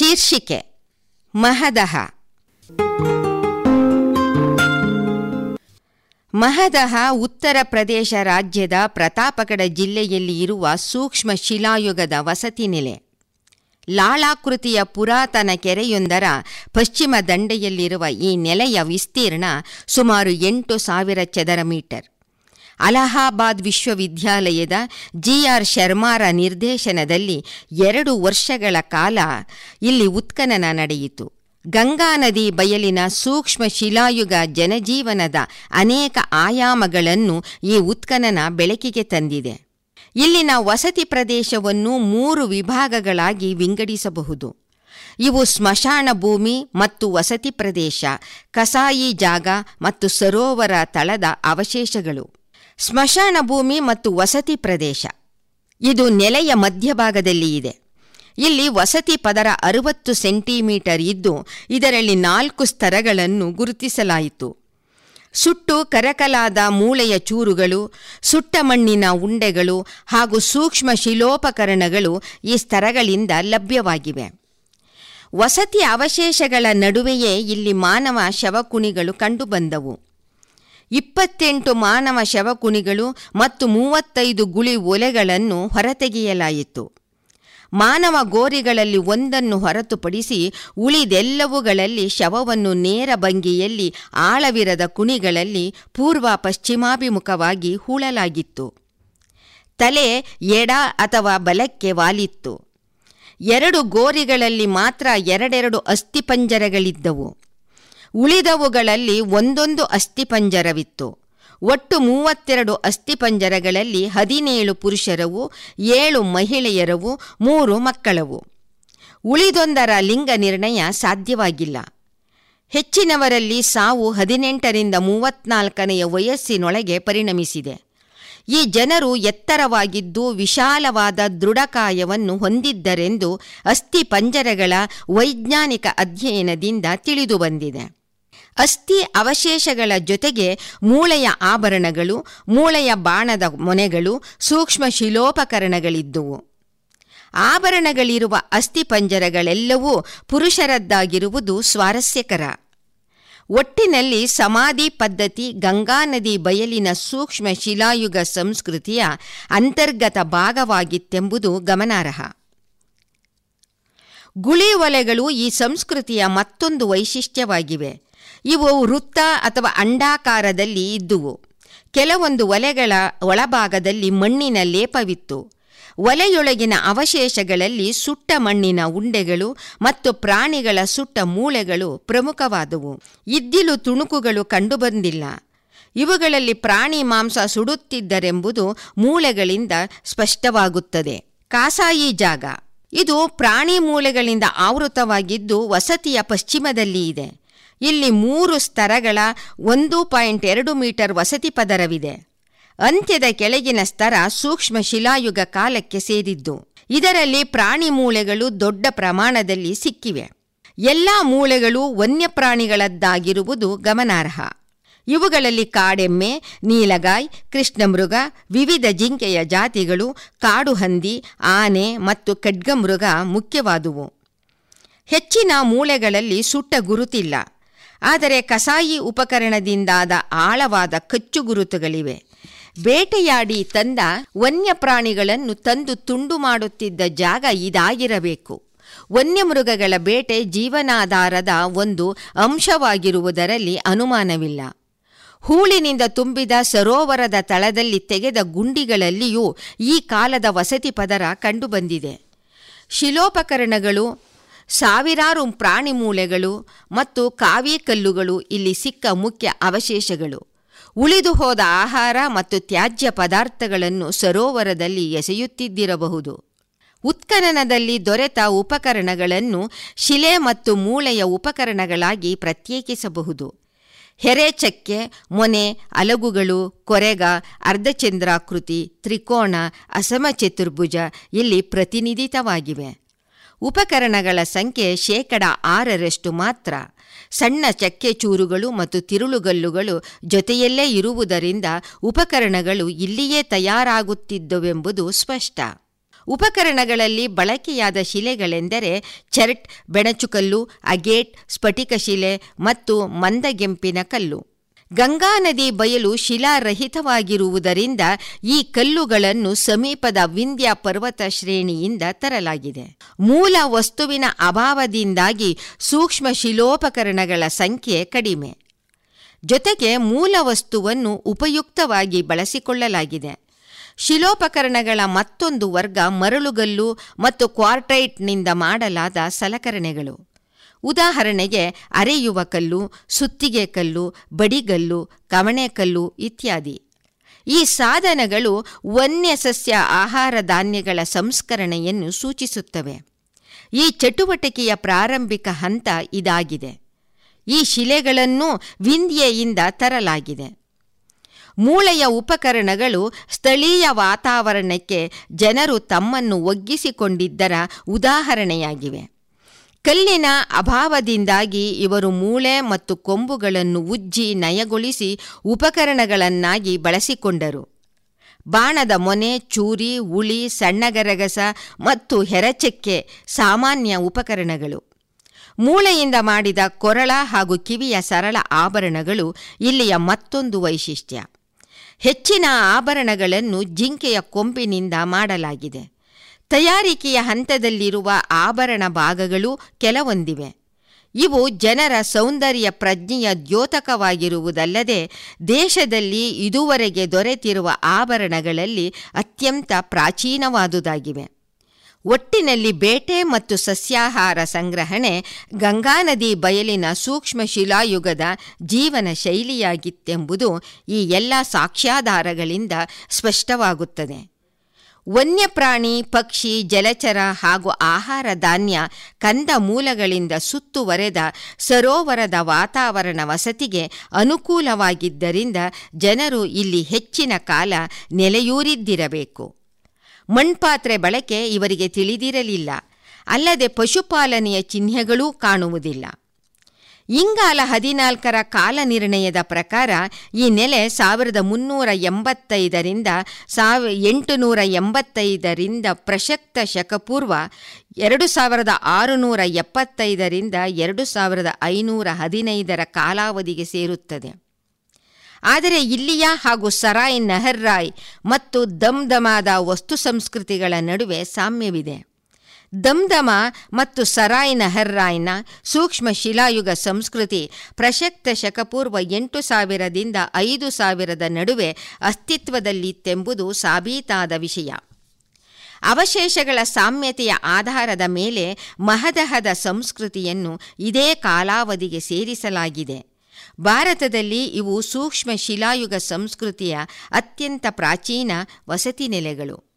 ಶೀರ್ಷಿಕೆ ಮಹದಹ ಮಹದಹ ಉತ್ತರ ಪ್ರದೇಶ ರಾಜ್ಯದ ಪ್ರತಾಪಗಡ ಜಿಲ್ಲೆಯಲ್ಲಿ ಇರುವ ಸೂಕ್ಷ್ಮ ಶಿಲಾಯುಗದ ವಸತಿ ನೆಲೆ ಲಾಳಾಕೃತಿಯ ಪುರಾತನ ಕೆರೆಯೊಂದರ ಪಶ್ಚಿಮ ದಂಡೆಯಲ್ಲಿರುವ ಈ ನೆಲೆಯ ವಿಸ್ತೀರ್ಣ ಸುಮಾರು ಎಂಟು ಸಾವಿರ ಚದರ ಮೀಟರ್ ಅಲಹಾಬಾದ್ ವಿಶ್ವವಿದ್ಯಾಲಯದ ಜಿ ಆರ್ ಶರ್ಮಾರ ನಿರ್ದೇಶನದಲ್ಲಿ ಎರಡು ವರ್ಷಗಳ ಕಾಲ ಇಲ್ಲಿ ಉತ್ಖನನ ನಡೆಯಿತು ಗಂಗಾ ನದಿ ಬಯಲಿನ ಸೂಕ್ಷ್ಮ ಶಿಲಾಯುಗ ಜನಜೀವನದ ಅನೇಕ ಆಯಾಮಗಳನ್ನು ಈ ಉತ್ಖನನ ಬೆಳಕಿಗೆ ತಂದಿದೆ ಇಲ್ಲಿನ ವಸತಿ ಪ್ರದೇಶವನ್ನು ಮೂರು ವಿಭಾಗಗಳಾಗಿ ವಿಂಗಡಿಸಬಹುದು ಇವು ಸ್ಮಶಾನ ಭೂಮಿ ಮತ್ತು ವಸತಿ ಪ್ರದೇಶ ಕಸಾಯಿ ಜಾಗ ಮತ್ತು ಸರೋವರ ತಳದ ಅವಶೇಷಗಳು ಸ್ಮಶಾನ ಭೂಮಿ ಮತ್ತು ವಸತಿ ಪ್ರದೇಶ ಇದು ನೆಲೆಯ ಮಧ್ಯಭಾಗದಲ್ಲಿ ಇದೆ ಇಲ್ಲಿ ವಸತಿ ಪದರ ಅರುವತ್ತು ಸೆಂಟಿಮೀಟರ್ ಇದ್ದು ಇದರಲ್ಲಿ ನಾಲ್ಕು ಸ್ತರಗಳನ್ನು ಗುರುತಿಸಲಾಯಿತು ಸುಟ್ಟು ಕರಕಲಾದ ಮೂಳೆಯ ಚೂರುಗಳು ಸುಟ್ಟ ಮಣ್ಣಿನ ಉಂಡೆಗಳು ಹಾಗೂ ಸೂಕ್ಷ್ಮ ಶಿಲೋಪಕರಣಗಳು ಈ ಸ್ತರಗಳಿಂದ ಲಭ್ಯವಾಗಿವೆ ವಸತಿ ಅವಶೇಷಗಳ ನಡುವೆಯೇ ಇಲ್ಲಿ ಮಾನವ ಶವಕುಣಿಗಳು ಕಂಡುಬಂದವು ಇಪ್ಪತ್ತೆಂಟು ಮಾನವ ಶವಕುಣಿಗಳು ಮತ್ತು ಮೂವತ್ತೈದು ಗುಳಿ ಒಲೆಗಳನ್ನು ಹೊರತೆಗೆಯಲಾಯಿತು ಮಾನವ ಗೋರಿಗಳಲ್ಲಿ ಒಂದನ್ನು ಹೊರತುಪಡಿಸಿ ಉಳಿದೆಲ್ಲವುಗಳಲ್ಲಿ ಶವವನ್ನು ನೇರ ಭಂಗಿಯಲ್ಲಿ ಆಳವಿರದ ಕುಣಿಗಳಲ್ಲಿ ಪೂರ್ವ ಪಶ್ಚಿಮಾಭಿಮುಖವಾಗಿ ಹೂಳಲಾಗಿತ್ತು ತಲೆ ಎಡ ಅಥವಾ ಬಲಕ್ಕೆ ವಾಲಿತ್ತು ಎರಡು ಗೋರಿಗಳಲ್ಲಿ ಮಾತ್ರ ಎರಡೆರಡು ಅಸ್ಥಿಪಂಜರಗಳಿದ್ದವು ಉಳಿದವುಗಳಲ್ಲಿ ಒಂದೊಂದು ಅಸ್ಥಿಪಂಜರವಿತ್ತು ಒಟ್ಟು ಮೂವತ್ತೆರಡು ಅಸ್ಥಿಪಂಜರಗಳಲ್ಲಿ ಹದಿನೇಳು ಪುರುಷರವು ಏಳು ಮಹಿಳೆಯರವು ಮೂರು ಮಕ್ಕಳವು ಉಳಿದೊಂದರ ಲಿಂಗ ನಿರ್ಣಯ ಸಾಧ್ಯವಾಗಿಲ್ಲ ಹೆಚ್ಚಿನವರಲ್ಲಿ ಸಾವು ಹದಿನೆಂಟರಿಂದ ಮೂವತ್ನಾಲ್ಕನೆಯ ವಯಸ್ಸಿನೊಳಗೆ ಪರಿಣಮಿಸಿದೆ ಈ ಜನರು ಎತ್ತರವಾಗಿದ್ದು ವಿಶಾಲವಾದ ದೃಢಕಾಯವನ್ನು ಹೊಂದಿದ್ದರೆಂದು ಅಸ್ಥಿ ಪಂಜರಗಳ ವೈಜ್ಞಾನಿಕ ಅಧ್ಯಯನದಿಂದ ತಿಳಿದುಬಂದಿದೆ ಅಸ್ಥಿ ಅವಶೇಷಗಳ ಜೊತೆಗೆ ಮೂಳೆಯ ಆಭರಣಗಳು ಮೂಳೆಯ ಬಾಣದ ಮೊನೆಗಳು ಸೂಕ್ಷ್ಮ ಶಿಲೋಪಕರಣಗಳಿದ್ದುವು ಆಭರಣಗಳಿರುವ ಅಸ್ಥಿಪಂಜರಗಳೆಲ್ಲವೂ ಪುರುಷರದ್ದಾಗಿರುವುದು ಸ್ವಾರಸ್ಯಕರ ಒಟ್ಟಿನಲ್ಲಿ ಸಮಾಧಿ ಪದ್ಧತಿ ಗಂಗಾ ನದಿ ಬಯಲಿನ ಸೂಕ್ಷ್ಮ ಶಿಲಾಯುಗ ಸಂಸ್ಕೃತಿಯ ಅಂತರ್ಗತ ಭಾಗವಾಗಿತ್ತೆಂಬುದು ಗಮನಾರ್ಹ ಗುಳಿ ಒಲೆಗಳು ಈ ಸಂಸ್ಕೃತಿಯ ಮತ್ತೊಂದು ವೈಶಿಷ್ಟ್ಯವಾಗಿವೆ ಇವು ವೃತ್ತ ಅಥವಾ ಅಂಡಾಕಾರದಲ್ಲಿ ಇದ್ದುವು ಕೆಲವೊಂದು ಒಲೆಗಳ ಒಳಭಾಗದಲ್ಲಿ ಮಣ್ಣಿನ ಲೇಪವಿತ್ತು ಒಲೆಯೊಳಗಿನ ಅವಶೇಷಗಳಲ್ಲಿ ಸುಟ್ಟ ಮಣ್ಣಿನ ಉಂಡೆಗಳು ಮತ್ತು ಪ್ರಾಣಿಗಳ ಸುಟ್ಟ ಮೂಳೆಗಳು ಪ್ರಮುಖವಾದವು ಇದ್ದಿಲು ತುಣುಕುಗಳು ಕಂಡುಬಂದಿಲ್ಲ ಇವುಗಳಲ್ಲಿ ಪ್ರಾಣಿ ಮಾಂಸ ಸುಡುತ್ತಿದ್ದರೆಂಬುದು ಮೂಳೆಗಳಿಂದ ಸ್ಪಷ್ಟವಾಗುತ್ತದೆ ಕಾಸಾಯಿ ಜಾಗ ಇದು ಪ್ರಾಣಿ ಮೂಳೆಗಳಿಂದ ಆವೃತವಾಗಿದ್ದು ವಸತಿಯ ಪಶ್ಚಿಮದಲ್ಲಿ ಇದೆ ಇಲ್ಲಿ ಮೂರು ಸ್ತರಗಳ ಒಂದು ಪಾಯಿಂಟ್ ಎರಡು ಮೀಟರ್ ವಸತಿ ಪದರವಿದೆ ಅಂತ್ಯದ ಕೆಳಗಿನ ಸ್ತರ ಸೂಕ್ಷ್ಮ ಶಿಲಾಯುಗ ಕಾಲಕ್ಕೆ ಸೇರಿದ್ದು ಇದರಲ್ಲಿ ಪ್ರಾಣಿ ಮೂಳೆಗಳು ದೊಡ್ಡ ಪ್ರಮಾಣದಲ್ಲಿ ಸಿಕ್ಕಿವೆ ಎಲ್ಲ ಮೂಳೆಗಳು ವನ್ಯಪ್ರಾಣಿಗಳದ್ದಾಗಿರುವುದು ಗಮನಾರ್ಹ ಇವುಗಳಲ್ಲಿ ಕಾಡೆಮ್ಮೆ ನೀಲಗಾಯ್ ಕೃಷ್ಣಮೃಗ ವಿವಿಧ ಜಿಂಕೆಯ ಜಾತಿಗಳು ಕಾಡು ಹಂದಿ ಆನೆ ಮತ್ತು ಖಡ್ಗಮೃಗ ಮುಖ್ಯವಾದುವು ಹೆಚ್ಚಿನ ಮೂಳೆಗಳಲ್ಲಿ ಸುಟ್ಟ ಗುರುತಿಲ್ಲ ಆದರೆ ಕಸಾಯಿ ಉಪಕರಣದಿಂದಾದ ಆಳವಾದ ಕಚ್ಚು ಗುರುತುಗಳಿವೆ ಬೇಟೆಯಾಡಿ ತಂದ ವನ್ಯಪ್ರಾಣಿಗಳನ್ನು ತಂದು ತುಂಡು ಮಾಡುತ್ತಿದ್ದ ಜಾಗ ಇದಾಗಿರಬೇಕು ವನ್ಯಮೃಗಗಳ ಬೇಟೆ ಜೀವನಾಧಾರದ ಒಂದು ಅಂಶವಾಗಿರುವುದರಲ್ಲಿ ಅನುಮಾನವಿಲ್ಲ ಹೂಳಿನಿಂದ ತುಂಬಿದ ಸರೋವರದ ತಳದಲ್ಲಿ ತೆಗೆದ ಗುಂಡಿಗಳಲ್ಲಿಯೂ ಈ ಕಾಲದ ವಸತಿ ಪದರ ಕಂಡುಬಂದಿದೆ ಶಿಲೋಪಕರಣಗಳು ಸಾವಿರಾರು ಪ್ರಾಣಿ ಮೂಳೆಗಳು ಮತ್ತು ಕಾವಿ ಕಲ್ಲುಗಳು ಇಲ್ಲಿ ಸಿಕ್ಕ ಮುಖ್ಯ ಅವಶೇಷಗಳು ಉಳಿದು ಹೋದ ಆಹಾರ ಮತ್ತು ತ್ಯಾಜ್ಯ ಪದಾರ್ಥಗಳನ್ನು ಸರೋವರದಲ್ಲಿ ಎಸೆಯುತ್ತಿದ್ದಿರಬಹುದು ಉತ್ಖನನದಲ್ಲಿ ದೊರೆತ ಉಪಕರಣಗಳನ್ನು ಶಿಲೆ ಮತ್ತು ಮೂಳೆಯ ಉಪಕರಣಗಳಾಗಿ ಪ್ರತ್ಯೇಕಿಸಬಹುದು ಹೆರೆಚಕ್ಕೆ ಮೊನೆ ಅಲಗುಗಳು ಕೊರೆಗ ಅರ್ಧಚಂದ್ರಾಕೃತಿ ತ್ರಿಕೋಣ ಅಸಮ ಚತುರ್ಭುಜ ಇಲ್ಲಿ ಪ್ರತಿನಿಧಿತವಾಗಿವೆ ಉಪಕರಣಗಳ ಸಂಖ್ಯೆ ಶೇಕಡ ಆರರಷ್ಟು ಮಾತ್ರ ಸಣ್ಣ ಚಕ್ಕೆ ಚೂರುಗಳು ಮತ್ತು ತಿರುಳುಗಲ್ಲುಗಳು ಜೊತೆಯಲ್ಲೇ ಇರುವುದರಿಂದ ಉಪಕರಣಗಳು ಇಲ್ಲಿಯೇ ತಯಾರಾಗುತ್ತಿದ್ದವೆಂಬುದು ಸ್ಪಷ್ಟ ಉಪಕರಣಗಳಲ್ಲಿ ಬಳಕೆಯಾದ ಶಿಲೆಗಳೆಂದರೆ ಚರ್ಟ್ ಬೆಣಚುಕಲ್ಲು ಅಗೇಟ್ ಸ್ಫಟಿಕ ಶಿಲೆ ಮತ್ತು ಮಂದಗೆಂಪಿನ ಕಲ್ಲು ಗಂಗಾ ನದಿ ಬಯಲು ಶಿಲಾರಹಿತವಾಗಿರುವುದರಿಂದ ಈ ಕಲ್ಲುಗಳನ್ನು ಸಮೀಪದ ವಿಂಧ್ಯ ಪರ್ವತ ಶ್ರೇಣಿಯಿಂದ ತರಲಾಗಿದೆ ಮೂಲ ವಸ್ತುವಿನ ಅಭಾವದಿಂದಾಗಿ ಸೂಕ್ಷ್ಮ ಶಿಲೋಪಕರಣಗಳ ಸಂಖ್ಯೆ ಕಡಿಮೆ ಜೊತೆಗೆ ಮೂಲ ವಸ್ತುವನ್ನು ಉಪಯುಕ್ತವಾಗಿ ಬಳಸಿಕೊಳ್ಳಲಾಗಿದೆ ಶಿಲೋಪಕರಣಗಳ ಮತ್ತೊಂದು ವರ್ಗ ಮರಳುಗಲ್ಲು ಮತ್ತು ಕ್ವಾರ್ಟೈಟ್ನಿಂದ ಮಾಡಲಾದ ಸಲಕರಣೆಗಳು ಉದಾಹರಣೆಗೆ ಅರೆಯುವ ಕಲ್ಲು ಸುತ್ತಿಗೆ ಕಲ್ಲು ಬಡಿಗಲ್ಲು ಕವಣೆಕಲ್ಲು ಇತ್ಯಾದಿ ಈ ಸಾಧನಗಳು ವನ್ಯ ಸಸ್ಯ ಆಹಾರ ಧಾನ್ಯಗಳ ಸಂಸ್ಕರಣೆಯನ್ನು ಸೂಚಿಸುತ್ತವೆ ಈ ಚಟುವಟಿಕೆಯ ಪ್ರಾರಂಭಿಕ ಹಂತ ಇದಾಗಿದೆ ಈ ಶಿಲೆಗಳನ್ನು ವಿಂಧ್ಯೆಯಿಂದ ತರಲಾಗಿದೆ ಮೂಳೆಯ ಉಪಕರಣಗಳು ಸ್ಥಳೀಯ ವಾತಾವರಣಕ್ಕೆ ಜನರು ತಮ್ಮನ್ನು ಒಗ್ಗಿಸಿಕೊಂಡಿದ್ದರ ಉದಾಹರಣೆಯಾಗಿವೆ ಕಲ್ಲಿನ ಅಭಾವದಿಂದಾಗಿ ಇವರು ಮೂಳೆ ಮತ್ತು ಕೊಂಬುಗಳನ್ನು ಉಜ್ಜಿ ನಯಗೊಳಿಸಿ ಉಪಕರಣಗಳನ್ನಾಗಿ ಬಳಸಿಕೊಂಡರು ಬಾಣದ ಮೊನೆ ಚೂರಿ ಉಳಿ ಸಣ್ಣಗರಗಸ ಮತ್ತು ಹೆರಚಕ್ಕೆ ಸಾಮಾನ್ಯ ಉಪಕರಣಗಳು ಮೂಳೆಯಿಂದ ಮಾಡಿದ ಕೊರಳ ಹಾಗೂ ಕಿವಿಯ ಸರಳ ಆಭರಣಗಳು ಇಲ್ಲಿಯ ಮತ್ತೊಂದು ವೈಶಿಷ್ಟ್ಯ ಹೆಚ್ಚಿನ ಆಭರಣಗಳನ್ನು ಜಿಂಕೆಯ ಕೊಂಬಿನಿಂದ ಮಾಡಲಾಗಿದೆ ತಯಾರಿಕೆಯ ಹಂತದಲ್ಲಿರುವ ಆಭರಣ ಭಾಗಗಳು ಕೆಲವೊಂದಿವೆ ಇವು ಜನರ ಸೌಂದರ್ಯ ಪ್ರಜ್ಞೆಯ ದ್ಯೋತಕವಾಗಿರುವುದಲ್ಲದೆ ದೇಶದಲ್ಲಿ ಇದುವರೆಗೆ ದೊರೆತಿರುವ ಆಭರಣಗಳಲ್ಲಿ ಅತ್ಯಂತ ಪ್ರಾಚೀನವಾದುದಾಗಿವೆ ಒಟ್ಟಿನಲ್ಲಿ ಬೇಟೆ ಮತ್ತು ಸಸ್ಯಾಹಾರ ಸಂಗ್ರಹಣೆ ಗಂಗಾ ನದಿ ಬಯಲಿನ ಸೂಕ್ಷ್ಮ ಶಿಲಾಯುಗದ ಜೀವನ ಶೈಲಿಯಾಗಿತ್ತೆಂಬುದು ಈ ಎಲ್ಲ ಸಾಕ್ಷ್ಯಾಧಾರಗಳಿಂದ ಸ್ಪಷ್ಟವಾಗುತ್ತದೆ ವನ್ಯಪ್ರಾಣಿ ಪಕ್ಷಿ ಜಲಚರ ಹಾಗೂ ಆಹಾರ ಧಾನ್ಯ ಕಂದ ಮೂಲಗಳಿಂದ ಸುತ್ತುವರೆದ ಸರೋವರದ ವಾತಾವರಣ ವಸತಿಗೆ ಅನುಕೂಲವಾಗಿದ್ದರಿಂದ ಜನರು ಇಲ್ಲಿ ಹೆಚ್ಚಿನ ಕಾಲ ನೆಲೆಯೂರಿದ್ದಿರಬೇಕು ಮಣ್ಪಾತ್ರೆ ಬಳಕೆ ಇವರಿಗೆ ತಿಳಿದಿರಲಿಲ್ಲ ಅಲ್ಲದೆ ಪಶುಪಾಲನೆಯ ಚಿಹ್ನೆಗಳೂ ಕಾಣುವುದಿಲ್ಲ ಇಂಗಾಲ ಹದಿನಾಲ್ಕರ ಕಾಲ ನಿರ್ಣಯದ ಪ್ರಕಾರ ಈ ನೆಲೆ ಸಾವಿರದ ಮುನ್ನೂರ ಎಂಬತ್ತೈದರಿಂದ ಸಾವ ಎಂಟುನೂರ ಎಂಬತ್ತೈದರಿಂದ ಪ್ರಸಕ್ತ ಶಕಪೂರ್ವ ಎರಡು ಸಾವಿರದ ಆರುನೂರ ಎಪ್ಪತ್ತೈದರಿಂದ ಎರಡು ಸಾವಿರದ ಐನೂರ ಹದಿನೈದರ ಕಾಲಾವಧಿಗೆ ಸೇರುತ್ತದೆ ಆದರೆ ಇಲ್ಲಿಯ ಹಾಗೂ ಸರಾಯ್ ನಹರ್ರಾಯ್ ಮತ್ತು ದಮ್ದಮಾದ ವಸ್ತು ಸಂಸ್ಕೃತಿಗಳ ನಡುವೆ ಸಾಮ್ಯವಿದೆ ದಮ್ದಮ ಮತ್ತು ಸರಾಯ್ ನಹರ್ರಾಯ್ನ ಸೂಕ್ಷ್ಮ ಶಿಲಾಯುಗ ಸಂಸ್ಕೃತಿ ಪ್ರಸಕ್ತ ಶಕಪೂರ್ವ ಎಂಟು ಸಾವಿರದಿಂದ ಐದು ಸಾವಿರದ ನಡುವೆ ಅಸ್ತಿತ್ವದಲ್ಲಿತ್ತೆಂಬುದು ಸಾಬೀತಾದ ವಿಷಯ ಅವಶೇಷಗಳ ಸಾಮ್ಯತೆಯ ಆಧಾರದ ಮೇಲೆ ಮಹದಹದ ಸಂಸ್ಕೃತಿಯನ್ನು ಇದೇ ಕಾಲಾವಧಿಗೆ ಸೇರಿಸಲಾಗಿದೆ ಭಾರತದಲ್ಲಿ ಇವು ಸೂಕ್ಷ್ಮ ಶಿಲಾಯುಗ ಸಂಸ್ಕೃತಿಯ ಅತ್ಯಂತ ಪ್ರಾಚೀನ ವಸತಿ ನೆಲೆಗಳು